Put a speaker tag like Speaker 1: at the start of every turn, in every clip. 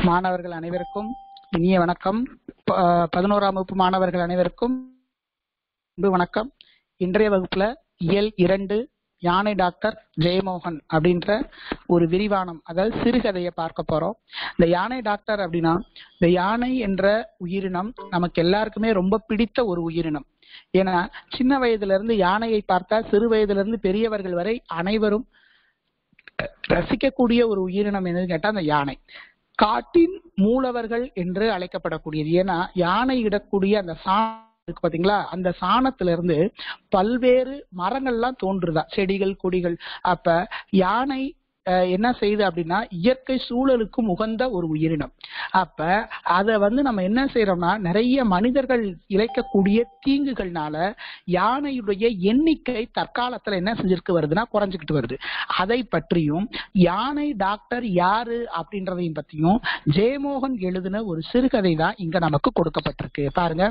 Speaker 1: மாணவர்கள் அனைவருக்கும் இனிய வணக்கம் ப- பதினோராம் வகுப்பு மாணவர்கள் அனைவருக்கும் அன்பு வணக்கம் இன்றைய வகுப்புல இயல் இரண்டு யானை டாக்டர் ஜெயமோகன் அப்படின்ற ஒரு விரிவானம் அதாவது சிறுகதையை பார்க்க போறோம் இந்த யானை டாக்டர் அப்படின்னா இந்த யானை என்ற உயிரினம் நமக்கு எல்லாருக்குமே ரொம்ப பிடித்த ஒரு உயிரினம் ஏன்னா சின்ன வயதுல இருந்து யானையை பார்த்தா சிறு வயதுல இருந்து பெரியவர்கள் வரை அனைவரும் ரசிக்கக்கூடிய ஒரு உயிரினம் என்னன்னு கேட்டா அந்த யானை காட்டின் மூலவர்கள் என்று அழைக்கப்படக்கூடியது ஏன்னா யானை இடக்கூடிய அந்த சாணம் இருக்கு பாத்தீங்களா அந்த சாணத்துல இருந்து பல்வேறு மரங்கள்லாம் தோன்றுதா செடிகள் கொடிகள் அப்ப யானை அஹ், என்ன செய்யுது அப்படின்னா இயற்கை சூழலுக்கும் உகந்த ஒரு உயிரினம் அப்ப அத வந்து நம்ம என்ன செய்யறோம்னா நிறைய மனிதர்கள் இழைக்கக்கூடிய தீங்குகள்னால யானையுடைய எண்ணிக்கை தற்காலத்துல என்ன செஞ்சிருக்கு வருதுன்னா குறைஞ்சுக்கிட்டு வருது அதை பற்றியும் யானை டாக்டர் யாரு அப்படின்றதையும் பத்தியும் ஜெயமோகன் எழுதின ஒரு சிறுகதை தான் இங்க நமக்கு கொடுக்கப்பட்டிருக்கு பாருங்க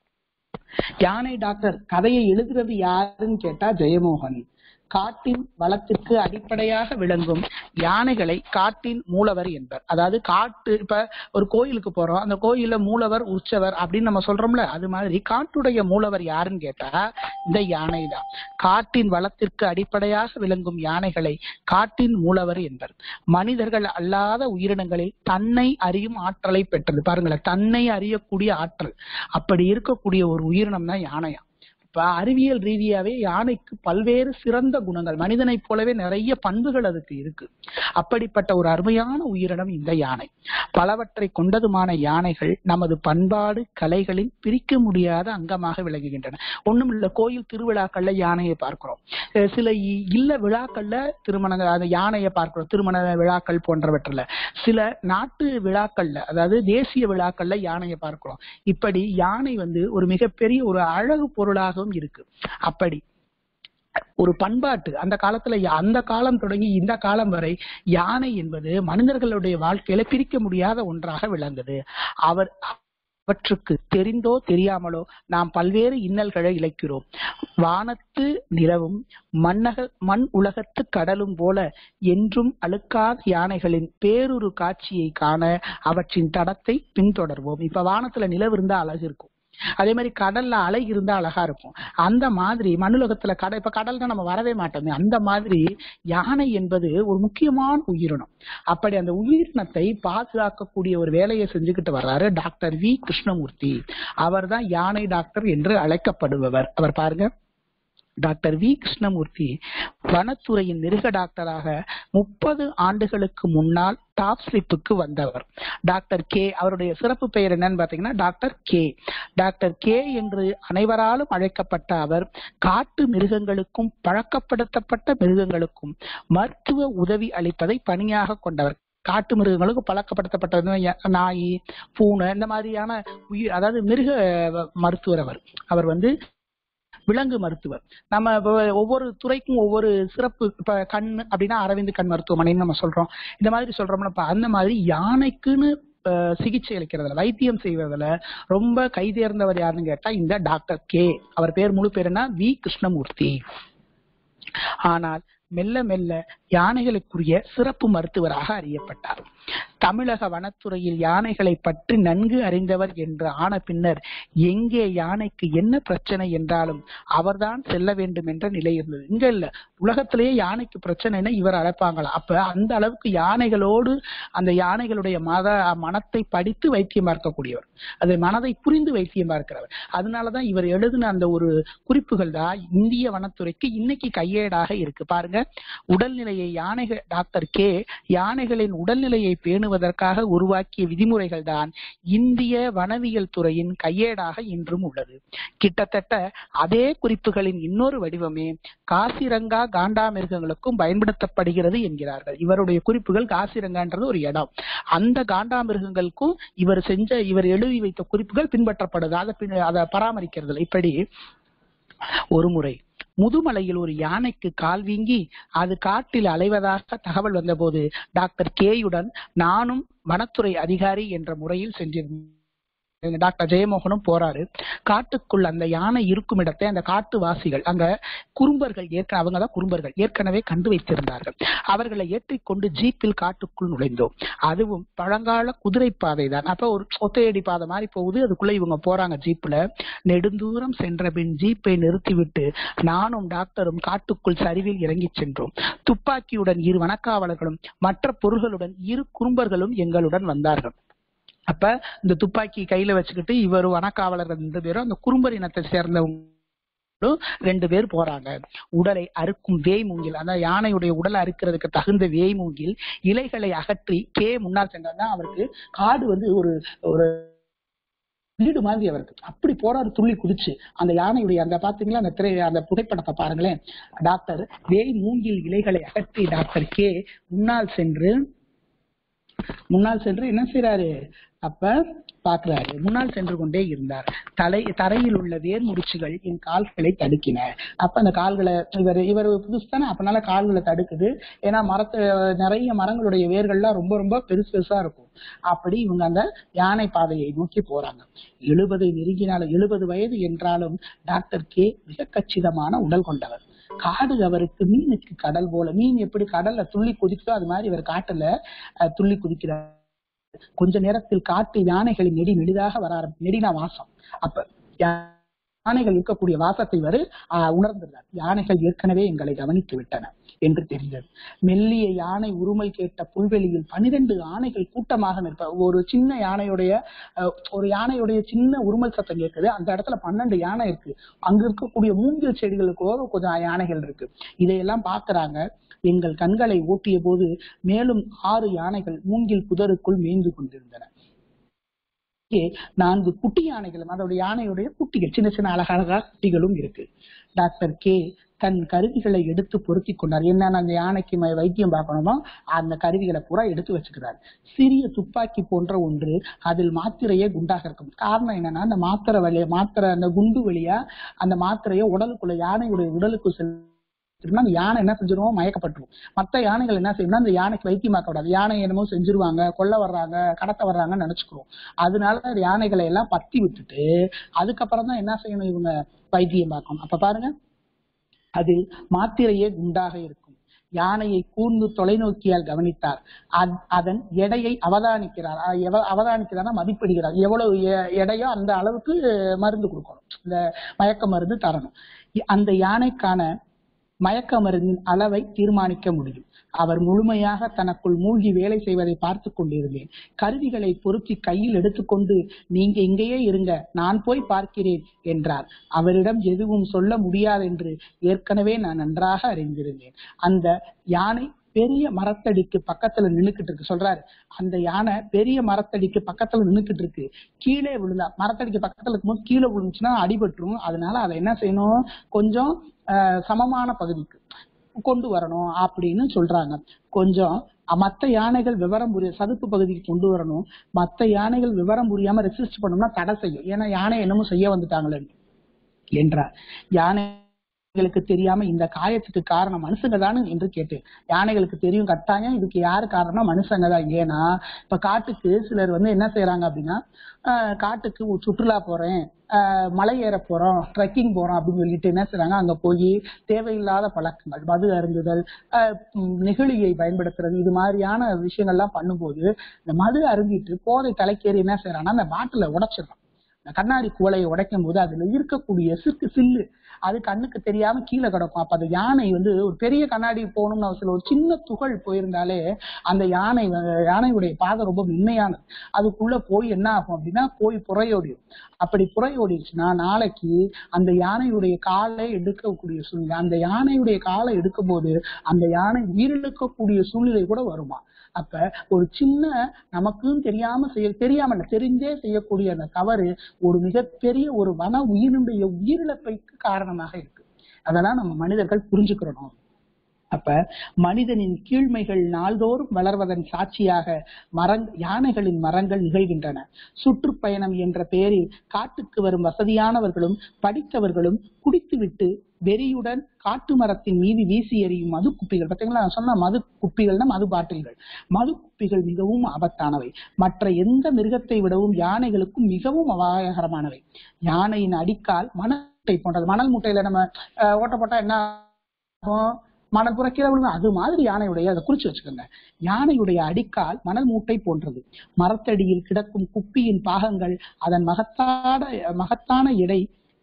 Speaker 1: யானை டாக்டர் கதையை எழுதுறது யாருன்னு கேட்டா ஜெயமோகன் காட்டின் வளத்திற்கு அடிப்படையாக விளங்கும் யானைகளை காட்டின் மூலவர் என்பர் அதாவது காட்டு இப்ப ஒரு கோயிலுக்கு போறோம் அந்த கோயில்ல மூலவர் உற்சவர் அப்படின்னு நம்ம சொல்றோம்ல அது மாதிரி காட்டுடைய மூலவர் யாருன்னு கேட்டா இந்த யானை தான் காட்டின் வளத்திற்கு அடிப்படையாக விளங்கும் யானைகளை காட்டின் மூலவர் என்பர் மனிதர்கள் அல்லாத உயிரினங்களில் தன்னை அறியும் ஆற்றலை பெற்றது பாருங்களேன் தன்னை அறியக்கூடிய ஆற்றல் அப்படி இருக்கக்கூடிய ஒரு உயிரினம் தான் யானையா இப்ப அறிவியல் ரீதியாவே யானைக்கு பல்வேறு சிறந்த குணங்கள் மனிதனைப் போலவே நிறைய பண்புகள் அதுக்கு இருக்கு அப்படிப்பட்ட ஒரு அருமையான உயிரினம் இந்த யானை பலவற்றை கொண்டதுமான யானைகள் நமது பண்பாடு கலைகளின் பிரிக்க முடியாத அங்கமாக விளங்குகின்றன ஒண்ணும் இல்ல கோயில் திருவிழாக்கள்ல யானையை பார்க்கிறோம் அஹ் சில இ- இல்ல விழாக்கள்ல திருமணங்கள் அந்த யானையை பார்க்கிறோம் திருமண விழாக்கள் போன்றவற்றில் சில நாட்டு விழாக்கள்ல அதாவது தேசிய விழாக்கள்ல யானையை பார்க்கிறோம் இப்படி யானை வந்து ஒரு மிகப்பெரிய ஒரு அழகு பொருளாகவும் இருக்கு அப்படி ஒரு பண்பாட்டு அந்த காலத்துல யா- அந்த காலம் தொடங்கி இந்த காலம் வரை யானை என்பது மனிதர்களுடைய வாழ்க்கையில பிரிக்க முடியாத ஒன்றாக விளங்குது அவர் அவற்றுக்கு தெரிந்தோ தெரியாமலோ நாம் பல்வேறு இன்னல்களை இழைக்கிறோம் வானத்து நிலவும் மண்ணக மண் உலகத்து கடலும் போல என்றும் அழுக்காத யானைகளின் பேருரு காட்சியை காண அவற்றின் தடத்தை பின்தொடர்வோம் இப்ப வானத்துல நிலவு இருந்தா அழகு இருக்கும் அதே மாதிரி கடல்ல அலை இருந்தா அழகா இருக்கும் அந்த மாதிரி மண்ணுலகத்துல கடல் இப்ப கடல்னா நம்ம வரவே மாட்டோமே அந்த மாதிரி யானை என்பது ஒரு முக்கியமான உயிரினம் அப்படி அந்த உயிரினத்தை பாதுகாக்கக்கூடிய ஒரு வேலையை செஞ்சுக்கிட்டு வர்றாரு டாக்டர் வி கிருஷ்ணமூர்த்தி அவர்தான் யானை டாக்டர் என்று அழைக்கப்படுபவர் அவர் பாருங்க டாக்டர் வி கிருஷ்ணமூர்த்தி வனத்துறையின் மிருக டாக்டராக முப்பது ஆண்டுகளுக்கு முன்னால் டாப் ஸ்லிப்புக்கு வந்தவர் டாக்டர் கே அவருடைய சிறப்பு பெயர் என்னன்னு பாத்தீங்கன்னா டாக்டர் கே டாக்டர் கே என்று அனைவராலும் அழைக்கப்பட்ட அவர் காட்டு மிருகங்களுக்கும் பழக்கப்படுத்தப்பட்ட மிருகங்களுக்கும் மருத்துவ உதவி அளிப்பதை பணியாக கொண்டவர் காட்டு மிருகங்களுக்கு பழக்கப்படுத்தப்பட்டது ய- நாய் பூனை இந்த மாதிரியான உயிர் அதாவது மிருக அஹ், மருத்துவர் அவர் அவர் வந்து விலங்கு மருத்துவர் நம்ம இப்ப ஒவ்வொரு துறைக்கும் ஒவ்வொரு சிறப்பு இப்ப கண் அப்படின்னா அரவிந்த் கண் மருத்துவமனைன்னு நம்ம சொல்றோம் இந்த மாதிரி சொல்றோம்ல இப்ப அந்த மாதிரி யானைக்குன்னு அஹ், சிகிச்சை அளிக்கிறதுல வைத்தியம் செய்வதில் ரொம்ப கைதேர்ந்தவர் யாருன்னு கேட்டா இந்த டாக்டர் கே அவர் பேர் முழு பேர் என்ன வி கிருஷ்ணமூர்த்தி ஆனால் மெல்ல மெல்ல யானைகளுக்குரிய சிறப்பு மருத்துவராக அறியப்பட்டார் தமிழக வனத்துறையில் யானைகளை பற்றி நன்கு அறிந்தவர் என்று ஆன பின்னர் எங்கே யானைக்கு என்ன பிரச்சனை என்றாலும் அவர்தான் செல்ல வேண்டும் என்ற நிலை இருந்தது இங்க இல்ல உலகத்திலேயே யானைக்கு பிரச்சனைன்னா இவர் அழைப்பாங்களா அப்ப அந்த அளவுக்கு யானைகளோடு அந்த யானைகளுடைய மத மனத்தை படித்து வைத்தியம் பார்க்கக்கூடியவர் அதை மனதை புரிந்து வைத்தியம் பார்க்கிறவர் அதனாலதான் இவர் எழுதின அந்த ஒரு குறிப்புகள் தான் இந்திய வனத்துறைக்கு இன்னைக்கு கையேடாக இருக்கு பாருங்க உடல்நிலையை யானைகள் டாக்டர் கே யானைகளின் உடல்நிலையை பேணுவதற்காக உருவாக்கிய விதிமுறைகள் தான் இந்திய வனவியல் துறையின் கையேடாக இன்றும் உள்ளது கிட்டத்தட்ட அதே குறிப்புகளின் இன்னொரு வடிவமே காசிரங்கா காண்டாமிருகங்களுக்கும் பயன்படுத்தப்படுகிறது என்கிறார்கள் இவருடைய குறிப்புகள் காசிரங்கான்றது ஒரு இடம் அந்த காண்டாமிருகங்களுக்கும் இவர் செஞ்ச இவர் எழுதி வைத்த குறிப்புகள் பின்பற்றப்படுது அதை பின் அதை பராமரிக்கிறது இப்படி ஒரு முறை முதுமலையில் ஒரு யானைக்கு கால் வீங்கி அது காட்டில் அலைவதாக தகவல் வந்தபோது டாக்டர் கேயுடன் நானும் வனத்துறை அதிகாரி என்ற முறையில் சென்றிருந்தேன் டாக்டர் ஜெயமோகனும் போறாரு காட்டுக்குள் அந்த யானை இருக்கும் இடத்தை அந்த காட்டுவாசிகள் அங்க குறும்பர்கள் ஏற்கனவே அவங்க தான் குறும்பர்கள் ஏற்கனவே கண்டு வைத்திருந்தார்கள் அவர்களை ஏற்றிக்கொண்டு ஜீப்பில் காட்டுக்குள் நுழைந்தோம் அதுவும் பழங்கால குதிரை பாதை தான் அப்ப ஒரு ஒத்தையடி பாதை மாதிரி போகுது அதுக்குள்ள இவங்க போறாங்க ஜீப்ல நெடுந்தூரம் சென்ற பின் ஜீப்பை நிறுத்திவிட்டு நானும் டாக்டரும் காட்டுக்குள் சரிவில் இறங்கி சென்றோம் துப்பாக்கியுடன் இரு வனக்காவலர்களும் மற்ற பொருள்களுடன் இரு குறும்பர்களும் எங்களுடன் வந்தார்கள் அப்ப இந்த துப்பாக்கி கையில வச்சுக்கிட்டு இவர் வனக்காவலர்கள் ரெண்டு பேரும் அந்த குறும்பர் இனத்தை சேர்ந்தவங்க ரெண்டு பேர் போறாங்க உடலை அறுக்கும் வேய் மூங்கில் அந்த யானையுடைய உடலை அறுக்கிறதுக்கு தகுந்த வேய் மூங்கில் இலைகளை அகற்றி கே முன்னால் சென்றார் அவருக்கு காடு வந்து ஒரு ஒரு வீடு மாதிரி அவருக்கு அப்படி போறாரு துள்ளி குதிச்சு அந்த யானையுடைய அந்த பாத்தீங்களா அந்த திரை அந்த புகைப்படத்தை பாருங்களேன் டாக்டர் வேய் மூங்கில் இலைகளை அகற்றி டாக்டர் கே முன்னால் சென்று முன்னால் சென்று என்ன செய்யறாரு அப்ப பாக்குறாரு முன்னால் சென்று கொண்டே இருந்தார் தலை தரையில் உள்ள வேர் முடிச்சுகள் என் கால்களை தடுக்கின அப்ப அந்த கால்களை இவர் இவர் புதுசு தானே அப்பனால கால்களை தடுக்குது ஏன்னா மரத்து நிறைய மரங்களுடைய வேர்கள்லாம் ரொம்ப ரொம்ப பெருசு பெருசா இருக்கும் அப்படி இவங்க அந்த யானை பாதையை நோக்கி போறாங்க எழுபதை நெருங்கினாலும் எழுபது வயது என்றாலும் டாக்டர் கே மிக கச்சிதமான உடல் கொண்டவர் காடு அவருக்கு மீனுக்கு கடல் போல மீன் எப்படி கடல்ல துள்ளி குதிக்குதோ அது மாதிரி இவர் காட்டுல அஹ், துள்ளி குதிக்கிறார் கொஞ்ச நேரத்தில் காட்டு யானைகளின் நெடி மெலிதாக வர ஆரம்பி நெடினா வாசம் அப்ப யா- யானைகள் இருக்கக்கூடிய வாசத்தை வரு உணர்ந்துள்ளார் யானைகள் ஏற்கனவே எங்களை கவனித்து விட்டன என்று தெரிந்தது மெல்லிய யானை உருமல் கேட்ட புல்வெளியில் பனிரெண்டு ஆணைகள் கூட்டமாக நிற்ப ஒரு சின்ன யானையுடைய அஹ், ஒரு யானையுடைய சின்ன உருமல் சத்தம் கேட்குது அந்த இடத்துல பன்னெண்டு யானை இருக்கு அங்க இருக்கக்கூடிய மூங்கில் செடிகளுக்கு கொஞ்சம் யானைகள் இருக்கு இதையெல்லாம் பாக்குறாங்க எங்கள் கண்களை ஓட்டிய போது மேலும் ஆறு யானைகள் மூங்கில் புதருக்குள் மேய்ந்து கொண்டிருந்தன இங்கே நான்கு குட்டி யானைகளும் அதோட யானையுடைய குட்டிகள் சின்ன சின்ன அழகழகா குட்டிகளும் இருக்கு டாக்டர் கே தன் கருவிகளை எடுத்து பொருத்தி கொண்டார் என்னென்ன அந்த யானைக்கு ம- வைத்தியம் பார்க்கணுமோ அந்த கருவிகளை பூரா எடுத்து வச்சுக்கிறார் சிறிய துப்பாக்கி போன்ற ஒன்று அதில் மாத்திரையே குண்டாக இருக்கும் காரணம் என்னன்னா அந்த மாத்திரை வழியா மாத்திரை அந்த குண்டு வழியா அந்த மாத்திரையை உடலுக்குள்ள யானையுடைய உடலுக்கு செல் திரும்ப அந்த யானை என்ன செஞ்சிருவோம் மயக்கப்பட்டுரும் மத்த யானைகள் என்ன செய்யணும்னா அந்த யானைக்கு வைத்தியமாக்க கூடாது யானை என்னமோ செஞ்சிருவாங்க கொல்ல வர்றாங்க கடத்த வர்றாங்கன்னு நினைச்சுக்கிறோம் அதனால அந்த யானைகளை எல்லாம் பத்தி விட்டுட்டு அதுக்கப்புறம் தான் என்ன செய்யணும் இவங்க வைத்தியம் பார்க்கணும் அப்ப பாருங்க அதில் மாத்திரையே குண்டாக இருக்கும் யானையை கூர்ந்து தொலைநோக்கியால் கவனித்தார் அத்- அதன் எடையை அவதானிக்கிறார் அஹ் எவ- அவதானிக்கிறார்னா மதிப்பிடுகிறார் எவ்வளவு எ- எடையோ அந்த அளவுக்கு மருந்து கொடுக்கணும் இந்த மயக்க மருந்து தரணும் இ- அந்த யானைக்கான மயக்க மருந்தின் அளவை தீர்மானிக்க முடியும் அவர் முழுமையாக தனக்குள் மூழ்கி வேலை செய்வதை பார்த்து கொண்டிருந்தேன் கருவிகளை பொருத்தி கையில் எடுத்துக்கொண்டு நீங்க இங்கேயே இருங்க நான் போய் பார்க்கிறேன் என்றார் அவரிடம் எதுவும் சொல்ல முடியாதென்று ஏற்கனவே நான் நன்றாக அறிந்திருந்தேன் அந்த யானை பெரிய மரத்தடிக்கு பக்கத்துல நின்னுக்கிட்டு இருக்கு சொல்றாரு அந்த யானை பெரிய மரத்தடிக்கு பக்கத்துல நின்னுக்கிட்டு இருக்கு கீழே விழுந்தா மரத்தடிக்கு பக்கத்துல இருக்கும்போது கீழே விழுந்துச்சுன்னா அடிபட்டுரும் அதனால அதை என்ன செய்யணும் கொஞ்சம் ஆஹ், சமமான பகுதிக்கு கொண்டு வரணும் அப்படின்னு சொல்றாங்க கொஞ்சம் அ- மத்த யானைகள் விவரம் புரிய சதுப்பு பகுதிக்கு கொண்டு வரணும் மத்த யானைகள் விவரம் புரியாம ரெசிஸ்ட் பண்ணோம்னா தடை செய்யும் ஏன்னா யானை என்னமோ செய்ய வந்துட்டாங்களே என்றார் யானைகளுக்கு தெரியாம இந்த காயத்துக்கு காரணம் மனுஷங்க தானே என்று கேட்டேன் யானைகளுக்கு தெரியும் கட்டாயம் இதுக்கு யாரு காரணம் மனுஷங்க தான் ஏன்னா இப்ப காட்டுக்கு சிலர் வந்து என்ன செய்யறாங்க அப்படின்னா ஆஹ் காட்டுக்கு ஒரு சுற்றுலா போறேன் ஆஹ் மலை ஏற போறோம் ட்ரெக்கிங் போறோம் அப்படின்னு சொல்லிட்டு என்ன செய்றாங்க அங்க போய் தேவையில்லாத பழக்கங்கள் மது அருந்துதல் ஆஹ் உம் நெகிழியை பயன்படுத்துறது இது மாதிரியான விஷயங்கள்லாம் பண்ணும்போது இந்த மது அருந்திட்டு போதை தலைக்கேறி என்ன செய்யறாங்கன்னா அந்த பாட்டில உடைச்சிடறான் இந்த கண்ணாடி குவளையை உடைக்கும் போது அதுல இருக்கக்கூடிய சிற்கு சில்லு அது கண்ணுக்கு தெரியாம கீழே கிடக்கும் அப்ப அந்த யானை வந்து ஒரு பெரிய கண்ணாடி போகணும்னு அவசியம் இல்ல. ஒரு சின்ன துகள் போயிருந்தாலே அந்த யானை வ- யானையுடைய பாதை ரொம்ப மென்மையானது அதுக்குள்ள போய் என்ன ஆகும் அப்படின்னா போய் புறையோடிடும் அப்படி புறையோடிடுச்சுன்னா நாளைக்கு அந்த யானையுடைய காலை எடுக்கக்கூடிய சூழ்நிலை அந்த யானையுடைய காலை எடுக்கும் போது அந்த யானை உயிரிழக்கக்கூடிய சூழ்நிலை கூட வருமா அப்ப ஒரு சின்ன நமக்கும் தெரியாம செய்ய தெரியாம இல்ல தெரிஞ்சே செய்யக்கூடிய அந்த தவறு ஒரு மிகப்பெரிய ஒரு வன உயிரினுடைய உயிரிழப்பைக்கு காரணமாக இருக்கு அதெல்லாம் நம்ம மனிதர்கள் புரிஞ்சுக்கிறணும் அப்ப மனிதனின் கீழ்மைகள் நாள்தோறும் வளர்வதன் சாட்சியாக மரங் யானைகளின் மரங்கள் நிகழ்கின்றன சுற்றுப்பயணம் என்ற பெயரில் காட்டுக்கு வரும் வசதியானவர்களும் படித்தவர்களும் குடித்துவிட்டு வெறியுடன் காட்டு மரத்தின் மீது வீசி எறியும் மது குப்பிகள் பார்த்தீங்களா நான் சொன்ன மது குப்பிகள்னா மது பாட்டில்கள் மது குப்பிகள் மிகவும் ஆபத்தானவை மற்ற எந்த மிருகத்தை விடவும் யானைகளுக்கும் மிகவும் அபாயகரமானவை யானையின் அடிக்கால் மணல் போன்றது மணல் மூட்டையில நம்ம அஹ், ஓட்ட போட்டா என்ன ஆகும்? மணல் புற கீழே விழுங்க அது மாதிரி யானையுடைய அதை குறிச்சு வச்சுக்கோங்க யானையுடைய அடிக்கால் மணல் மூட்டை போன்றது மரத்தடியில் கிடக்கும் குப்பியின் பாகங்கள் அதன் மகத்தான மகத்தான எடை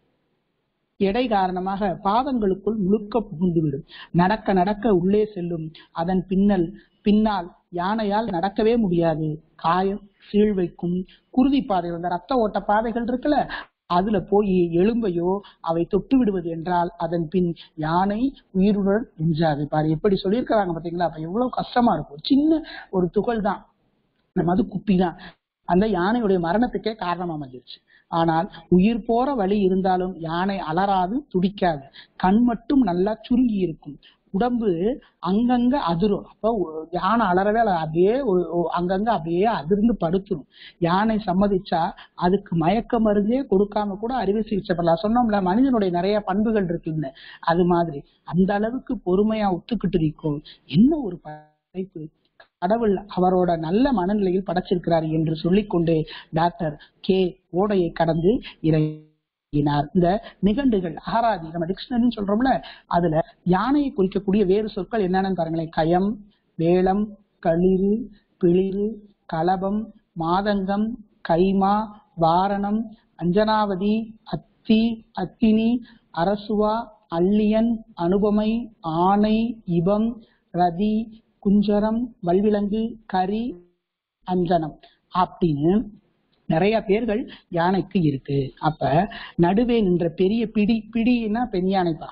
Speaker 1: எடை காரணமாக பாதங்களுக்குள் முழுக்க புகுந்துவிடும் நடக்க நடக்க உள்ளே செல்லும் அதன் பின்னல் பின்னால் யானையால் நடக்கவே முடியாது காயம் சீழ் வைக்கும் குருதி பாதைகள் இந்த ரத்த ஓட்ட பாதைகள் இருக்குல்ல அதுல போய் எலும்பையோ அவை தொட்டு விடுவது என்றால் அதன் பின் யானை உயிருடன் எஞ்சாது பாரு எப்படி சொல்லியிருக்கிறாங்க பாத்தீங்களா அப்ப எவ்வளவு கஷ்டமா இருக்கும் சின்ன ஒரு துகள் தான் இந்த மது குப்பி தான் அந்த யானையுடைய மரணத்துக்கே காரணமா அமைஞ்சிருச்சு ஆனால் உயிர் போற வழி இருந்தாலும் யானை அலறாது துடிக்காது கண் மட்டும் நல்லா சுருங்கி இருக்கும் உடம்பு அங்கங்க அதிரும் அப்ப ஒ- யானை அலறவே அலறாது. அப்படியே ஒ- ஒ- அங்கங்க அப்படியே அதிர்ந்து படுத்துரும் யானை சம்மதிச்சா அதுக்கு மயக்க மருந்தே கொடுக்காம கூட அறுவை சிகிச்சை பண்ணலாம் சொன்னோம்ல மனிதனுடைய நிறைய பண்புகள் இருக்குன்னு அது மாதிரி அந்த அளவுக்கு பொறுமையா ஒத்துக்கிட்டு நிற்கும் என்ன ஒரு படைப்பு கடவுள் அவரோட நல்ல மனநிலையில் படைச்சிருக்கிறார் என்று சொல்லிக்கொண்டு டாக்டர் கே ஓடையை கடந்து இறங்கினார் இந்த நிகண்டுகள் அகராதி நம்ம டிக்ஷனரின்னு சொல்றோம்ல அதுல யானையை குறிக்கக்கூடிய வேறு சொற்கள் என்னன்னு பாருங்களேன் கயம் வேளம் களிறு பிளிறு கலபம் மாதங்கம் கைமா வாரணம் அஞ்சனாவதி அத்தி அத்தினி அரசுவா அல்லியன் அனுபமை ஆணை இபம் ரதி குஞ்சரம் வல்விலங்கு கரி அஞ்சனம் அப்படின்னு நிறைய பேர்கள் யானைக்கு இருக்கு அப்ப நடுவே நின்ற பெரிய பிடி பிடின்னா பெண் யானைப்பா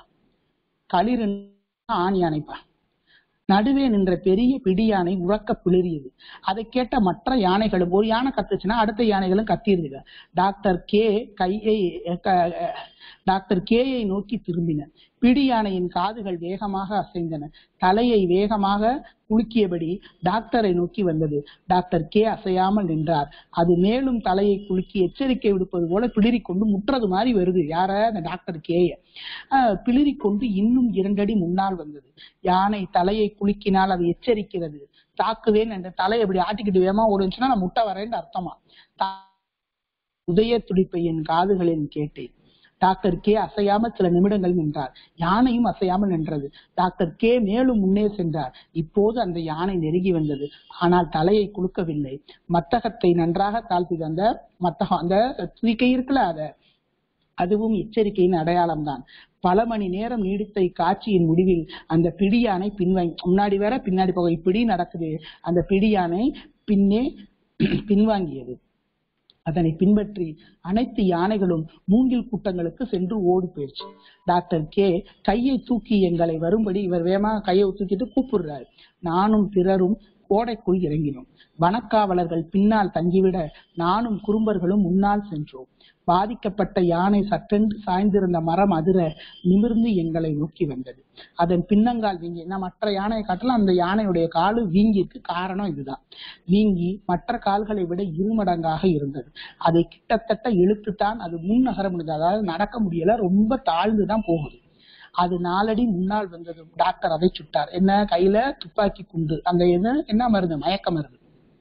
Speaker 1: களிறு ஆண் யானைப்பா நடுவே நின்ற பெரிய பிடி யானை உறக்க பிளிறியது அதை கேட்ட மற்ற யானைகளும் ஒரு யானை கத்துச்சுன்னா அடுத்த யானைகளும் கத்திருதுங்க டாக்டர் கே கையை க- டாக்டர் கேயை நோக்கி திரும்பின பிடி யானையின் காதுகள் வேகமாக அசைந்தன தலையை வேகமாக குலுக்கியபடி டாக்டரை நோக்கி வந்தது டாக்டர் கே அசையாமல் நின்றார் அது மேலும் தலையை குலுக்கி எச்சரிக்கை விடுப்பது போல பிளிரிக் கொண்டு முற்றது மாதிரி வருது யார அந்த டாக்டர் கேய பிளிரிக் கொண்டு இன்னும் இரண்டடி முன்னால் வந்தது யானை தலையை குலுக்கினால் அது எச்சரிக்கிறது தாக்குவேன் என்ற தலையை இப்படி ஆட்டிக்கிட்டு வேகமா ஓடுச்சுன்னா நான் முட்டை வரேன்னு அர்த்தமா தா- உதய துடிப்பை என் காதுகளில் கேட்டேன் டாக்டர் கே அசையாமல் சில நிமிடங்கள் நின்றார் யானையும் அசையாமல் நின்றது டாக்டர் கே மேலும் முன்னே சென்றார் இப்போது அந்த யானை நெருங்கி வந்தது ஆனால் தலையை குலுக்கவில்லை மத்தகத்தை நன்றாக தாழ்த்தியது அந்த மத்தகம் அந்த துதிக்கை இருக்குல்ல அத அதுவும் எச்சரிக்கையின் அடையாளம்தான் பல மணி நேரம் நீடித்த இக்காட்சியின் முடிவில் அந்த பிடியானை பின்வாங்கி முன்னாடி வேற பின்னாடி போக இப்படி நடக்குது அந்த பிடியானை பின்னே பின்வாங்கியது அதனை பின்பற்றி அனைத்து யானைகளும் மூங்கில் கூட்டங்களுக்கு சென்று ஓடி போயிடுச்சு டாக்டர் கே கையை தூக்கி எங்களை வரும்படி இவர் வேகமா கையை தூக்கிட்டு கூப்பிடுறாரு நானும் பிறரும் கோடைக்குள் இறங்கினோம் வனக்காவலர்கள் பின்னால் தங்கிவிட நானும் குறும்பர்களும் முன்னால் சென்றோம் பாதிக்கப்பட்ட யானை சற்றென்று சாய்ந்திருந்த மரம் அதிர நிமிர்ந்து எங்களை நோக்கி வந்தது அதன் பின்னங்கால் வீங்கி நான் மற்ற யானையை காட்டலாம் அந்த யானையுடைய காலு வீங்கிற்கு காரணம் இதுதான் வீங்கி மற்ற கால்களை விட இருமடங்காக இருந்தது அதை கிட்டத்தட்ட இழுத்துத்தான் அது முன் நகர முடியுது அதாவது நடக்க முடியல ரொம்ப தாழ்ந்துதான் போகுது அது நாலடி முன்னால் வந்தது டாக்டர் அதை சுட்டார் என்ன கையில துப்பாக்கி குண்டு அந்த என்ன என்ன மருந்து மயக்க மருந்து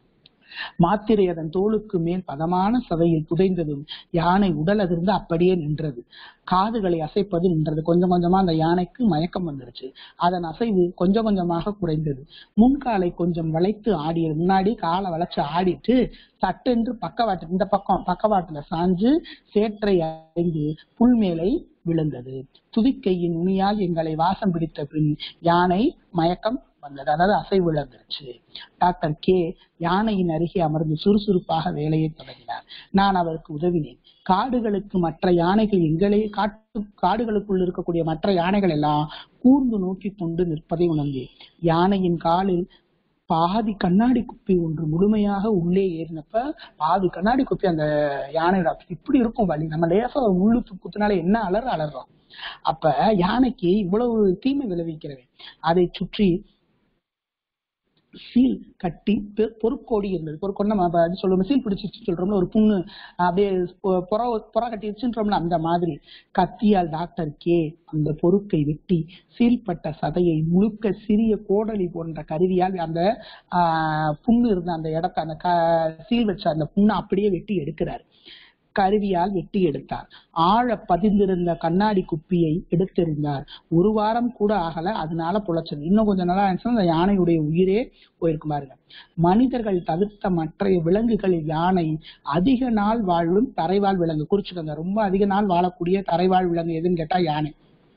Speaker 1: மாத்திரை அதன் தோலுக்கு மேல் பதமான சதையில் புதைந்ததும் யானை உடல் அதிர்ந்து அப்படியே நின்றது காதுகளை அசைப்பது நின்றது கொஞ்சம் கொஞ்சமா அந்த யானைக்கு மயக்கம் வந்துருச்சு அதன் அசைவு கொஞ்சம் கொஞ்சமாக குறைந்தது முன்காலை கொஞ்சம் வளைத்து ஆடியது முன்னாடி காலை வளைச்சு ஆடிட்டு சட்டென்று பக்கவாட்டு இந்த பக்கம் பக்கவாட்டுல சாஞ்சு சேற்றை அடைந்து புல் மேலை விழுந்தது துதிக்கையின் நுனியால் எங்களை வாசம் பிடித்த பின் யானை மயக்கம் வந்தது அதாவது அசைவு இழந்துருச்சு டாக்டர் கே யானையின் அருகே அமர்ந்து சுறுசுறுப்பாக வேலையை தொடங்கினார் நான் அவருக்கு உதவினேன் காடுகளுக்கு மற்ற யானைகள் எங்களே காட்டு காடுகளுக்குள் இருக்கக்கூடிய மற்ற யானைகள் எல்லாம் கூர்ந்து நோக்கி கொண்டு நிற்பதை உணர்ந்தேன் யானையின் காலில் பாதி கண்ணாடி குப்பி ஒன்று முழுமையாக உள்ளே ஏறினப்ப பாதி கண்ணாடி குப்பி அந்த யானையோட இப்படி இருக்கும் வலி நம்ம லேசா ஒரு முள்ளு குத்துனால என்ன அலற அலறோம் அப்ப யானைக்கு இவ்வளவு தீமை விளைவிக்கிறவன் அதை சுற்றி சீல் கட்டி பெ- பொற்கோடி இருந்தது பொற்கொடி நம்ம அப்ப அது சொல்லுவோம் சீல் பிடிச்சிச்சு சொல்றோம்ல ஒரு புண்ணு அப்படியே பொ- புற புற கட்டிடுச்சுன்றோம்ல அந்த மாதிரி கத்தியால் டாக்டர் கே அந்த பொறுக்கை வெட்டி சீல்பட்ட சதையை முழுக்க சிறிய கோடலி போன்ற கருவியால் அந்த ஆஹ், புண்ணு இருந்த அந்த இடத்த அந்த க- சீல் வச்ச அந்த புண்ணை அப்படியே வெட்டி எடுக்கிறார் கருவியால் வெட்டி எடுத்தார் ஆழ பதிந்திருந்த கண்ணாடி குப்பியை எடுத்தெறிந்தார் ஒரு வாரம் கூட ஆகல அதனால புழைச்சது இன்னும் கொஞ்சம் நாளா இருந்துச்சுன்னா அந்த யானையுடைய உயிரே போயிருக்கும் பாருங்க மனிதர்கள் தவிர்த்த மற்ற விலங்குகளில் யானை அதிக நாள் வாழும் தரைவாழ் விலங்கு குறிச்சுக்கோங்க ரொம்ப அதிக நாள் வாழக்கூடிய தரைவாழ் விலங்கு எதுன்னு கேட்டா யானை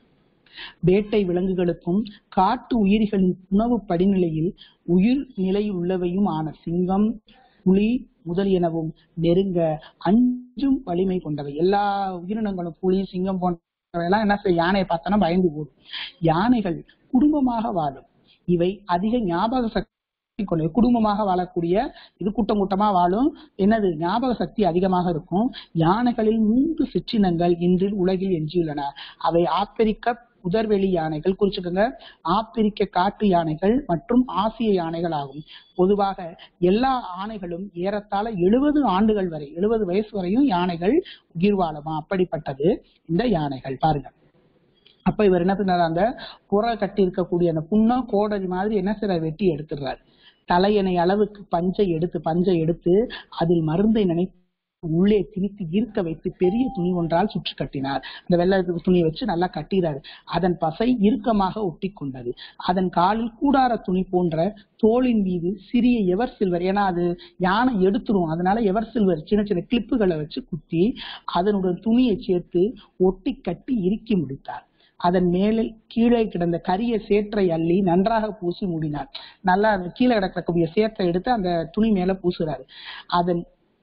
Speaker 1: வேட்டை விலங்குகளுக்கும் காட்டு உயிரிகளின் உணவு படிநிலையில் உயிர் நிலை உள்ளவையும் ஆன சிங்கம் புலி முதலியனவும் நெருங்க அஞ்சும் வலிமை கொண்டவை எல்லா உயிரினங்களும் புலி சிங்கம் போன்றவை எல்லாம் என்ன செய்ய யானையை பார்த்தோன்னா பயந்து போடும் யானைகள் குடும்பமாக வாழும் இவை அதிக ஞாபக சக்தி கொண்டவை குடும்பமாக வாழக்கூடிய இது கூட்டம் கூட்டமா வாழும் என்னது ஞாபக சக்தி அதிகமாக இருக்கும் யானைகளில் மூன்று சிற்றினங்கள் இன்று உலகில் எஞ்சியுள்ளன அவை ஆப்பிரிக்க புதர்வெளி யானைகள் குறிச்சுக்கோங்க ஆப்பிரிக்க காட்டு யானைகள் மற்றும் ஆசிய யானைகள் ஆகும் பொதுவாக எல்லா ஆணைகளும் ஏறத்தாழ எழுபது ஆண்டுகள் வரை எழுபது வயசு வரையும் யானைகள் உயிர் வாழுமா அப்படிப்பட்டது இந்த யானைகள் பாருங்க அப்ப இவர் என்ன பண்ணாரு அந்த புற கட்டி இருக்கக்கூடிய அந்த புண்ணா கோடரி மாதிரி என்ன செய்யற வெட்டி எடுத்துடுறாரு தலையணை அளவுக்கு பஞ்சை எடுத்து பஞ்சை எடுத்து அதில் மருந்தை நினைத்து உள்ளே திணித்து ஈர்க்க வைத்து பெரிய துணி ஒன்றால் சுற்றி கட்டினார் அந்த வெள்ளை துணியை வச்சு நல்லா கட்டிறாரு அதன் பசை இறுக்கமாக ஒட்டி கொண்டது அதன் காலில் கூடார துணி போன்ற தோளின் மீது சிறிய எவர் சில்வர் ஏன்னா அது யானை எடுத்துரும் அதனால எவர் சில்வர் சின்ன சின்ன கிளிப்புகளை வச்சு குத்தி அதனுடன் துணியை சேர்த்து ஒட்டி கட்டி இறுக்கி முடித்தார் அதன் மேலே கீழே கிடந்த கரிய சேற்றை அள்ளி நன்றாக பூசி மூடினார் நல்லா அந்த கீழே கிடக்கக்கூடிய சேற்றை எடுத்து அந்த துணி மேல பூசுறாரு அதன்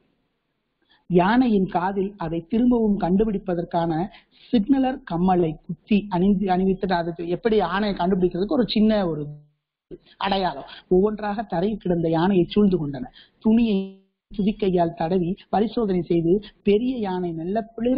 Speaker 1: யானையின் காதில் அதை திரும்பவும் கண்டுபிடிப்பதற்கான சிக்னலர் கம்மலை குத்தி அணிந்து அணிவித்துட்டு அது எப்படி யானையை கண்டுபிடிக்கிறதுக்கு ஒரு சின்ன ஒரு அடையாளம் ஒவ்வொன்றாக தரையில் கிடந்த யானையை சூழ்ந்து கொண்டன துணியை துதிக்கையால் தடவி பரிசோதனை செய்து பெரிய யானை மெல்ல பிளிர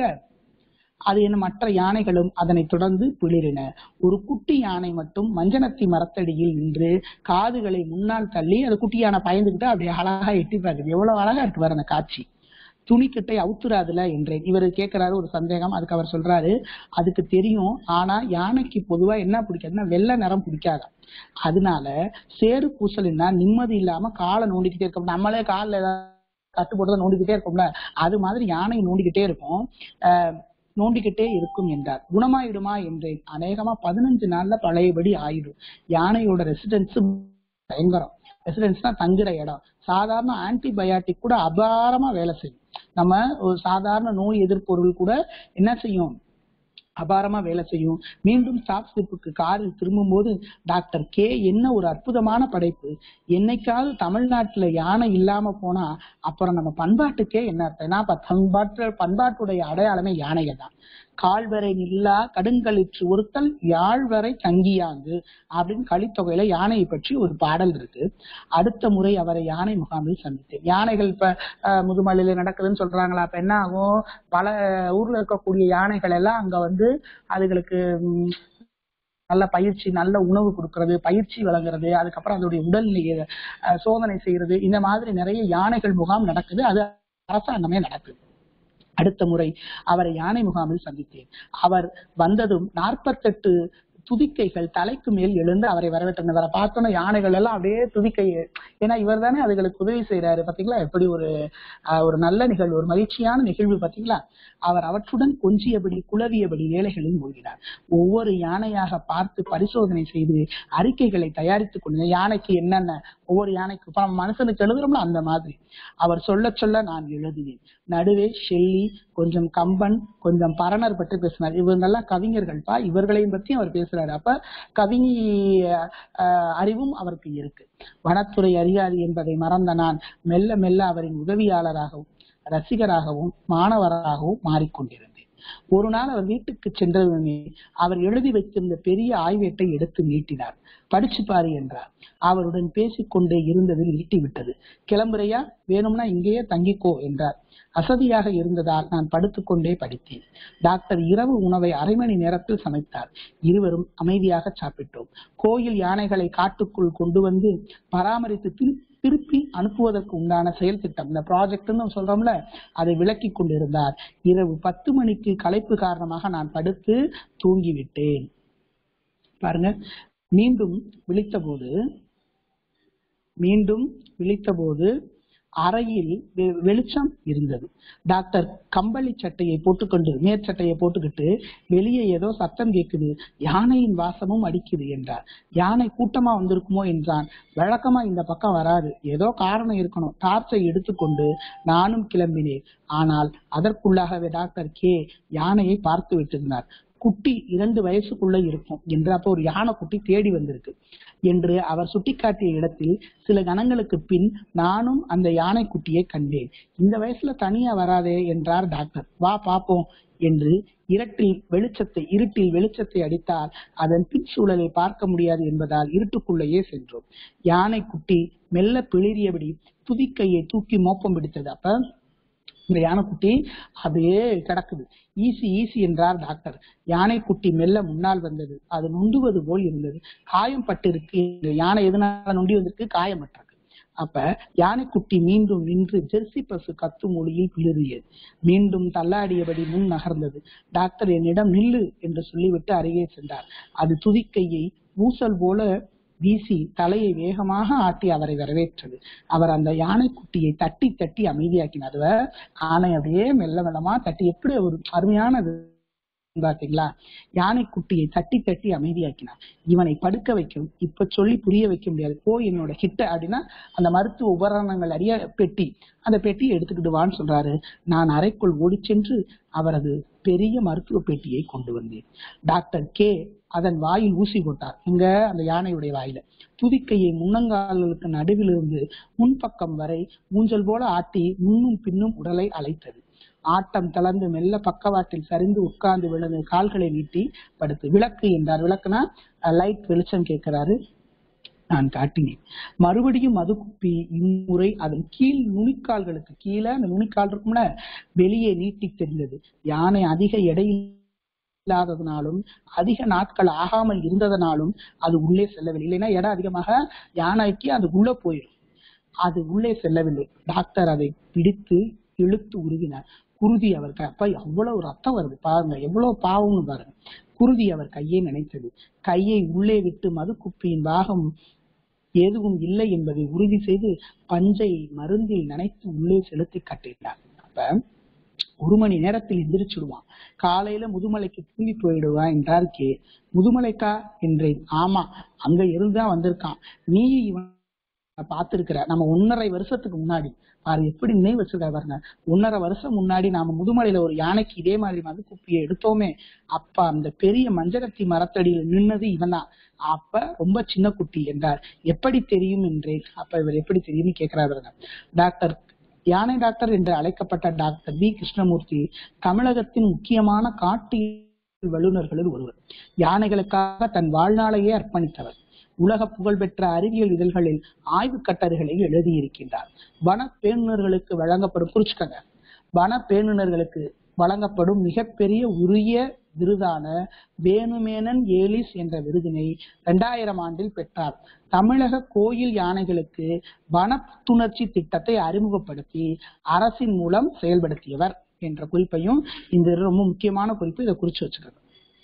Speaker 1: அது என்ன மற்ற யானைகளும் அதனை தொடர்ந்து பிளிரின ஒரு குட்டி யானை மட்டும் மஞ்சனத்தி மரத்தடியில் நின்று காதுகளை முன்னால் தள்ளி அது குட்டி யானை பயந்துகிட்டு அப்படியே அழகா எட்டி பார்க்குது எவ்வளவு அழகா இருக்கு பாரு அந்த காட்சி துணிக்கட்டை அவுத்துறாதுல என்றேன் இவர் கேட்கிறாரு ஒரு சந்தேகம் அதுக்கு அவர் சொல்றாரு அதுக்கு தெரியும் ஆனா யானைக்கு பொதுவா என்ன பிடிக்காதுன்னா வெள்ளை நிறம் பிடிக்காது அதனால சேறு பூசல்னா நிம்மதி இல்லாம காலை நோண்டிக்கிட்டே இருக்கும் நம்மளே காலில் ஏதாவது கட்டு போட்டு நோண்டிக்கிட்டே இருக்கோம்ல அது மாதிரி யானை நோண்டிக்கிட்டே இருக்கும் ஆஹ் நோண்டிக்கிட்டே இருக்கும் என்றார் குணமாயிடுமா என்றேன் அநேகமா பதினஞ்சு நாள்ல பழையபடி ஆயிடும் யானையோட ரெசிடென்ஸ் பயங்கரம் ரெசிடென்ஸ்னா தங்குற இடம் சாதாரண ஆன்டிபயாட்டிக் கூட அபாரமா வேலை செய்யும் நம்ம ஒரு சாதாரண நோய் எதிர்ப்பொருள் கூட என்ன செய்யும் அபாரமா வேலை செய்யும் மீண்டும் ஸ்டாப் ஸ்லிப்புக்கு காரில் திரும்பும்போது டாக்டர் கே என்ன ஒரு அற்புதமான படைப்பு என்னைக்காவது தமிழ்நாட்டுல யானை இல்லாம போனா அப்புறம் நம்ம பண்பாட்டுக்கே என்ன அர்த்தம் ஏன்னா அப்ப பண்பாட்டு பண்பாட்டுடைய அடையாளமே யானைகள் தான் கால்வரை நில்லா கடுங்களிற்று ஒருத்தல் யாழ்வரை தங்கியாங்கு அப்படின்னு கலித்தொகையில யானையை பற்றி ஒரு பாடல் இருக்கு அடுத்த முறை அவரை யானை முகாமில் சந்தித்தேன் யானைகள் இப்ப அஹ், முதுமலையில நடக்குதுன்னு சொல்றாங்களா அப்ப என்ன ஆகும் பல ஊர்ல இருக்கக்கூடிய யானைகள் எல்லாம் அங்க வந்து அதுகளுக்கு ம், நல்ல பயிற்சி நல்ல உணவு கொடுக்கறது பயிற்சி வழங்குறது அதுக்கப்புறம் அதோடைய உடல்நிலையை அஹ், சோதனை செய்யறது இந்த மாதிரி நிறைய யானைகள் முகாம் நடக்குது அது அரசாங்கமே நடக்குது அடுத்த முறை அவரை யானை முகாமில் சந்தித்தேன் அவர் வந்ததும் நாற்பத்தெட்டு துதிக்கைகள் தலைக்கு மேல் எழுந்து அவரை வரவேற்றனர் அவரை பார்த்தோன்னா யானைகள் எல்லாம் அப்படியே துதிக்கை ஏன்னா இவர் தானே அதுகளுக்கு உதவி செய்யறாரு பாத்தீங்களா எப்படி ஒரு ஆஹ், ஒரு நல்ல நிகழ்வு ஒரு மகிழ்ச்சியான நிகழ்வு பாத்தீங்களா அவர் அவற்றுடன் கொஞ்சியபடி குளவியபடி வேலைகளில் மூழ்கினார் ஒவ்வொரு யானையாக பார்த்து பரிசோதனை செய்து அறிக்கைகளை தயாரித்துக் கொண்டு யானைக்கு என்னென்ன ஒவ்வொரு யானைக்கு இப்ப நம்ம மனுஷனுக்கு எழுதுறோம்ல அந்த மாதிரி அவர் சொல்ல சொல்ல நான் எழுதுவேன் நடுவே ஷெல்லி கொஞ்சம் கம்பன் கொஞ்சம் பரணர் பற்றி பேசினார் இவங்கெல்லாம் கவிஞர்கள்ப்பா இவர்களையும் பத்தி அவர் பேசுறாரு அப்ப கவி அஹ், அறிவும் அவருக்கு இருக்கு வனத்துறை அதிகாரி என்பதை மறந்த நான் மெல்ல மெல்ல அவரின் உதவியாளராகவும் ரசிகராகவும் மாணவராகவும் மாறிக்கொண்டிருந்தேன் ஒரு நாள் அவர் வீட்டுக்கு சென்றதுமே அவர் எழுதி வைத்திருந்த பெரிய ஆய்வேட்டை எடுத்து நீட்டினார் படிச்சு பாரு என்றார் அவருடன் பேசிக்கொண்டே இருந்ததில் நீட்டி விட்டது கிளம்புறையா வேணும்னா இங்கேயே தங்கிக்கோ என்றார் அசதியாக இருந்ததால் நான் படுத்துக்கொண்டே படித்தேன் டாக்டர் இரவு உணவை அரை மணி நேரத்தில் சமைத்தார் இருவரும் அமைதியாக சாப்பிட்டோம் கோயில் யானைகளை காட்டுக்குள் கொண்டு வந்து பராமரித்து திரு- திருப்பி அனுப்புவதற்கு உண்டான செயல் திட்டம் இந்த ப்ராஜெக்ட்னு சொல்றோம்ல அதை விளக்கி கொண்டிருந்தார் இரவு பத்து மணிக்கு களைப்பு காரணமாக நான் படுத்து தூங்கிவிட்டேன் பாருங்க மீண்டும் விழித்தபோது மீண்டும் விழித்தபோது அறையில் வெ- வெளிச்சம் இருந்தது டாக்டர் கம்பளி சட்டையை போட்டுக்கொண்டு மேற்சட்டையை போட்டுக்கிட்டு வெளியே ஏதோ சத்தம் கேட்குது யானையின் வாசமும் அடிக்குது என்றார் யானை கூட்டமா வந்திருக்குமோ என்றான் வழக்கமா இந்த பக்கம் வராது ஏதோ காரணம் இருக்கணும் டார்ச்சை எடுத்துக்கொண்டு நானும் கிளம்பினேன் ஆனால் அதற்குள்ளாகவே டாக்டர் கே யானையை பார்த்து விட்டிருந்தார் குட்டி இரண்டு வயசுக்குள்ள இருக்கும் என்று அப்போ ஒரு யானை குட்டி தேடி வந்திருக்கு என்று அவர் சுட்டிக்காட்டிய இடத்தில் சில கணங்களுக்கு பின் நானும் அந்த யானை குட்டியை கண்டேன் இந்த வயசுல தனியா வராதே என்றார் டாக்டர் வா பாப்போம் என்று இரட்டில் வெளிச்சத்தை இருட்டில் வெளிச்சத்தை அடித்தால் அதன் பின் சூழலை பார்க்க முடியாது என்பதால் இருட்டுக்குள்ளேயே சென்றோம் யானை குட்டி மெல்ல பிளிறியபடி துதிக்கையை தூக்கி மோப்பம் பிடித்தது அப்ப இந்த யானைக்குட்டி அப்படியே கிடக்குது ஈசி ஈசி என்றார் டாக்டர் யானைக்குட்டி மெல்ல முன்னால் வந்தது அது நொண்டுவது போல் இருந்தது காயம் பட்டிருக்கு இந்த யானை எதனால நொண்டி வந்திருக்கு காயமற்றது அப்ப யானைக்குட்டி மீண்டும் நின்று ஜெர்சி பசு கத்தும் மொழியில் பிளிறியது மீண்டும் தள்ளாடியபடி முன் நகர்ந்தது டாக்டர் என்னிடம் நில்லு என்று சொல்லிவிட்டு அருகே சென்றார் அது துதிக்கையை ஊசல் போல வீசி தலையை வேகமாக ஆட்டி அவரை வரவேற்றது அவர் அந்த யானைக்குட்டியை தட்டி தட்டி அமைதியாக்கினார் அதுவ ஆனை அப்படியே மெல்ல மெல்லமா தட்டி எப்படி ஒரு அருமையானது பாத்தீங்களா யானைக்குட்டியை தட்டி தட்டி அமைதியாக்கினார் இவனை படுக்க வைக்கும் இப்ப சொல்லி புரிய வைக்க முடியாது போ என்னோட கிட்ட அப்படின்னா அந்த மருத்துவ உபகரணங்கள் அறிய பெட்டி அந்த பெட்டியை எடுத்துக்கிட்டு வான்னு சொல்றாரு நான் அறைக்குள் ஓடிச் சென்று அவரது பெரிய மருத்துவ பெட்டியை கொண்டு வந்தேன் டாக்டர் கே அதன் வாயில் ஊசி போட்டார் இங்க அந்த யானையுடைய வாயில துதிக்கையை முன்னங்கால்களுக்கு நடுவிலிருந்து முன்பக்கம் வரை ஊஞ்சல் போல ஆட்டி முன்னும் பின்னும் உடலை அழைத்தது ஆட்டம் தளர்ந்து மெல்ல பக்கவாட்டில் சரிந்து உட்கார்ந்து விழுந்து கால்களை நீட்டி படுத்து விளக்கு என்றார் விளக்குனா லைட் வெளிச்சம் கேட்கிறாரு நான் காட்டினேன் மறுபடியும் மது குப்பி இம்முறை அதன் கீழ் நுனிக்கால்களுக்கு கீழே அந்த நுனிக்கால் இருக்கும்ல வெளியே நீட்டி தெரிந்தது யானை அதிக எடையில் இல்லாததுனாலும் அதிக நாட்கள் ஆகாமல் இருந்ததனாலும் அது உள்ளே செல்லவில்லை இல்லைன்னா இடம் அதிகமாக யானைக்கு அது உள்ள போயிடும் அது உள்ளே செல்லவில்லை டாக்டர் அதை பிடித்து இழுத்து உருவினார் குருதி அவர் க- அப்ப எவ்வளவு ரத்தம் வருது பாருங்க எவ்வளவு பாவம்னு பாருங்க குருதி அவர் கையை நினைத்தது கையை உள்ளே விட்டு மது குப்பியின் பாகம் எதுவும் இல்லை என்பதை உறுதி செய்து பஞ்சை மருந்தில் நனைத்து உள்ளே செலுத்தி கட்டினார் அப்ப ஒரு மணி நேரத்தில் எந்திரிச்சுடுவான் காலையில முதுமலைக்கு தூங்கி போயிடுவான் என்றார் கே முதுமலைக்கா என்றேன் ஆமா அங்க இருந்துதான் வந்திருக்கான் நீ இவன் பார்த்திருக்கிற நம்ம ஒன்னரை வருஷத்துக்கு முன்னாடி பாரு எப்படி நினைவு வச்சிருக்காரு பாருங்க ஒன்னரை வருஷம் முன்னாடி நாம முதுமலையில ஒரு யானைக்கு இதே மாதிரி மது குப்பியை எடுத்தோமே அப்ப அந்த பெரிய மஞ்சரத்தி மரத்தடியில் நின்னது இவன்தான் அப்ப ரொம்ப சின்ன குட்டி என்றார் எப்படி தெரியும் என்றேன் அப்ப இவர் எப்படி தெரியும்னு கேட்கிறார் பாருங்க டாக்டர் யானை டாக்டர் என்று அழைக்கப்பட்ட டாக்டர் வி கிருஷ்ணமூர்த்தி தமிழகத்தின் முக்கியமான காட்டு வல்லுநர்களில் ஒருவர் யானைகளுக்காக தன் வாழ்நாளையே அர்ப்பணித்தவர் உலக புகழ்பெற்ற அறிவியல் இதழ்களில் ஆய்வு கட்டுரைகளை எழுதியிருக்கின்றார் வன பேணுநர்களுக்கு வழங்கப்படும் குறிச்சுக்கங்க வன பேணுநர்களுக்கு வழங்கப்படும் மிகப்பெரிய உரிய விருதான வேணுமேனன் ஏலிஸ் என்ற விருதினை இரண்டாயிரம் ஆண்டில் பெற்றார் தமிழக கோயில் யானைகளுக்கு வன புத்துணர்ச்சி திட்டத்தை அறிமுகப்படுத்தி அரசின் மூலம் செயல்படுத்தியவர் என்ற குறிப்பையும் இந்த ரொம்ப முக்கியமான குறிப்பு இதை குறிச்சு வச்சுக்கிறது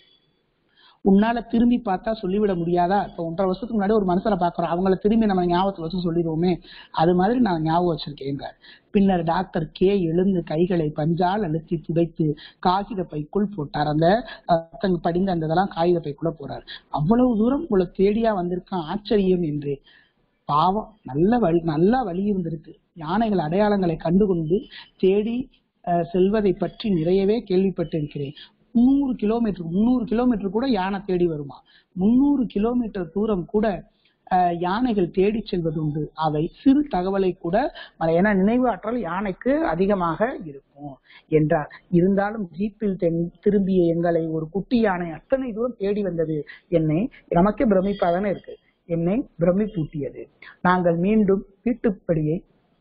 Speaker 1: உன்னால திரும்பி பார்த்தா சொல்லிவிட முடியாதா இப்ப ஒன்றரை வருஷத்துக்கு முன்னாடி ஒரு மனுஷனை பாக்குறோம் அவங்கள திரும்பி நம்ம ஞாபகத்துல வச்சு சொல்லிடுவோமே அது மாதிரி நான் ஞாபகம் வச்சிருக்கேன் பின்னர் டாக்டர் கே எழுந்து கைகளை பஞ்சால் அழுத்தி துடைத்து காகித பைக்குள் போட்டார் அந்த ரத்தம் படிந்த அந்த இதெல்லாம் காகித பைக்குள்ள போறார் அவ்வளவு தூரம் உங்களை தேடியா வந்திருக்கான் ஆச்சரியம் என்று பாவம் நல்ல வழி நல்ல வழி இருந்திருக்கு யானைகள் அடையாளங்களை கண்டுகொண்டு தேடி அஹ், செல்வதை பற்றி நிறையவே கேள்விப்பட்டிருக்கிறேன் முந்நூறு கிலோமீட்டர் முந்நூறு கிலோமீட்டர் கூட யானை தேடி வருமா முந்நூறு கிலோமீட்டர் தூரம் கூட அஹ், யானைகள் தேடி செல்வது உண்டு அவை சிறு தகவலை கூட மற- ஏன்னா நினைவு ஆற்றல் யானைக்கு அதிகமாக இருக்கும் என்றார் இருந்தாலும் ஜீப்பில் தென்- திரும்பிய எங்களை ஒரு குட்டி யானை அத்தனை தூரம் தேடி வந்தது என்னை நமக்கே பிரமிப்பாதானே இருக்கு என்னை பிரமிப்பூட்டியது நாங்கள் மீண்டும் வீட்டுப்படியை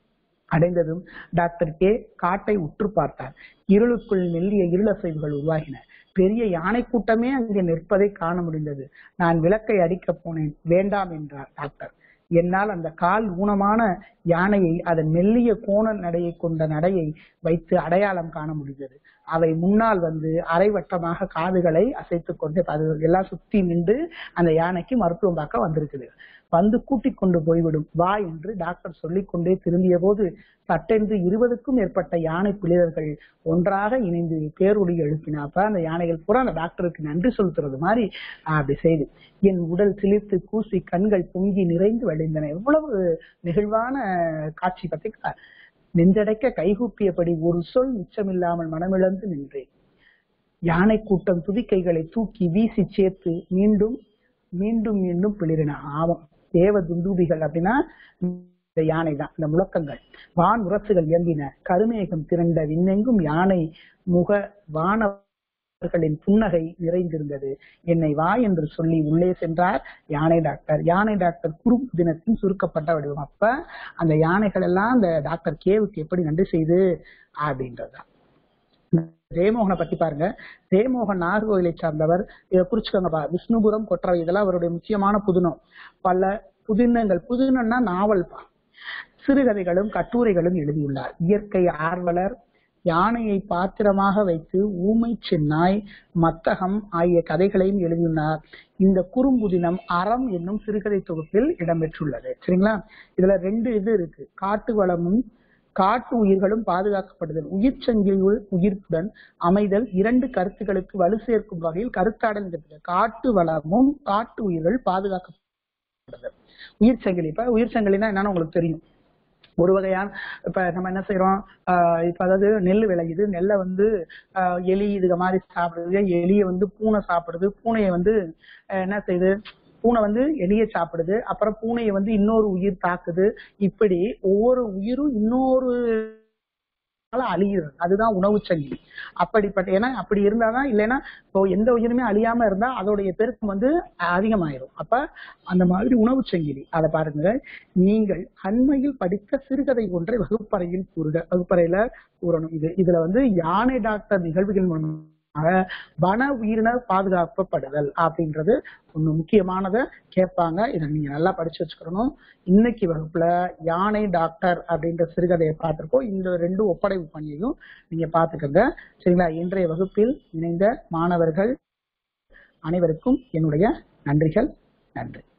Speaker 1: அடைந்ததும் டாக்டர் கே காட்டை உற்று பார்த்தார் இருளுக்குள் மெல்லிய இருளசைவுகள் உருவாகின பெரிய யானை கூட்டமே அங்கே நிற்பதை காண முடிந்தது நான் விளக்கை அடிக்கப் போனேன் வேண்டாம் என்றார் டாக்டர் என்னால் அந்த கால் ஊனமான யானையை அதன் மெல்லிய கோண நடையை கொண்ட நடையை வைத்து அடையாளம் காண முடிந்தது அவை முன்னால் வந்து அரைவட்டமாக காதுகளை அசைத்துக் கொண்டு அது எல்லாம் சுத்தி நின்று அந்த யானைக்கு மருத்துவம் பார்க்க வந்திருக்குது வந்து கூட்டிக் கொண்டு போய்விடும் வா என்று டாக்டர் சொல்லிக் கொண்டே திரும்பிய போது சட்டென்று இருபதுக்கும் மேற்பட்ட யானை பிளிரர்கள் ஒன்றாக இணைந்து பேரொடி எழுப்பின அப்ப அந்த யானைகள் பூரா அந்த டாக்டருக்கு நன்றி செலுத்துறது மாதிரி அப்படி செய்து என் உடல் சிலிர்த்து கூசி கண்கள் பொங்கி நிறைந்து வழிந்தன எவ்வளவு நெகிழ்வான காட்சி பார்த்தீங்களா நெஞ்சடைக்க கைகூப்பியபடி ஒரு சொல் மிச்சமில்லாமல் மனமிழந்து நின்றேன் யானை கூட்டம் துதிக்கைகளை தூக்கி வீசி சேர்த்து மீண்டும் மீண்டும் மீண்டும் பிளிரின ஆவம் தேவ துந்தூபிகள் அப்படின்னா இந்த யானை தான் இந்த முழக்கங்கள் வான் உரசுகள் இயம்பின கருமேகம் திரண்ட விண்ணெங்கும் யானை முக வானவர்களின் புன்னகை நிறைந்திருந்தது என்னை வா என்று சொல்லி உள்ளே சென்றார் யானை டாக்டர் யானை டாக்டர் குறு தினத்தின் சுருக்கப்பட்ட வடிவம் அப்ப அந்த யானைகள் எல்லாம் அந்த டாக்டர் கேவுக்கு எப்படி நன்றி செய்து அப்படின்றதுதான் ஜெயமோகனை பத்தி பாருங்க ஜெயமோகன் நாகர்கோவிலை சார்ந்தவர் இதை குறிச்சுக்கோங்கப்பா விஷ்ணுபுரம் கொற்றவை இதெல்லாம் அவருடைய முக்கியமான புதினம் பல புதினங்கள் புதினம்னா நாவல்பா சிறுகதைகளும் கட்டுரைகளும் எழுதியுள்ளார் இயற்கை ஆர்வலர் யானையை பாத்திரமாக வைத்து ஊமை சென்னாய் மத்தகம் ஆகிய கதைகளையும் எழுதியுள்ளார் இந்த குறும்புதினம் அறம் என்னும் சிறுகதை தொகுப்பில் இடம்பெற்றுள்ளது சரிங்களா இதுல ரெண்டு இது இருக்கு காட்டு வளமும் காட்டு உயிர்களும் பாதுகாக்கப்படுதல் உயிர் சங்கிலியுள் உயிர்ப்புடன் அமைதல் இரண்டு கருத்துக்களுக்கு வலு சேர்க்கும் வகையில் கருத்தாடல் இருக்கிறது காட்டு வளமும் காட்டு உயிர்கள் பாதுகாக்கப்படுதல் உயிர் சங்கிலி இப்ப உயிர் சங்கிலினா என்னன்னு உங்களுக்கு தெரியும் ஒரு வகையான இப்ப நம்ம என்ன செய்யறோம் ஆஹ் இப்ப அதாவது நெல் விளையுது நெல்லை வந்து ஆஹ் எலி இதுக மாதிரி சாப்பிடுது எலியை வந்து பூனை சாப்பிடுது பூனையை வந்து ஆஹ் என்ன செய்யுது பூனை வந்து எலியை சாப்பிடுது அப்புறம் பூனையை வந்து இன்னொரு உயிர் தாக்குது இப்படி ஒவ்வொரு உயிரும் இன்னொரு அழிகிறது அதுதான் உணவு சங்கிலி அப்படிப்பட்ட ஏன்னா அப்படி இருந்தாதான் இல்லைன்னா இப்போ எந்த உயிருமே அழியாம இருந்தா அதோடைய பெருக்கம் வந்து அதிகமாயிரும் அப்ப அந்த மாதிரி உணவு சங்கிலி அதை பாருங்க நீங்கள் அண்மையில் படித்த சிறுகதை ஒன்றை வகுப்பறையில் கூறுக வகுப்பறையில கூறணும் இது இதுல வந்து யானை டாக்டர் நிகழ்வுகள் மூலமாக வன உயிரினர் பாதுகாக்கப்படுதல் அப்படின்றது ஒண்ணு முக்கியமானதை கேட்பாங்க இதை நீங்க நல்லா படிச்சு வச்சுக்கணும் இன்னைக்கு வகுப்புல யானை டாக்டர் அப்படின்ற சிறுகதையை பார்த்திருக்கோம் இந்த ரெண்டு ஒப்படைப்பு பணியையும் நீங்க பாத்துக்கோங்க சரிங்களா இன்றைய வகுப்பில் இணைந்த மாணவர்கள் அனைவருக்கும் என்னுடைய நன்றிகள் நன்றி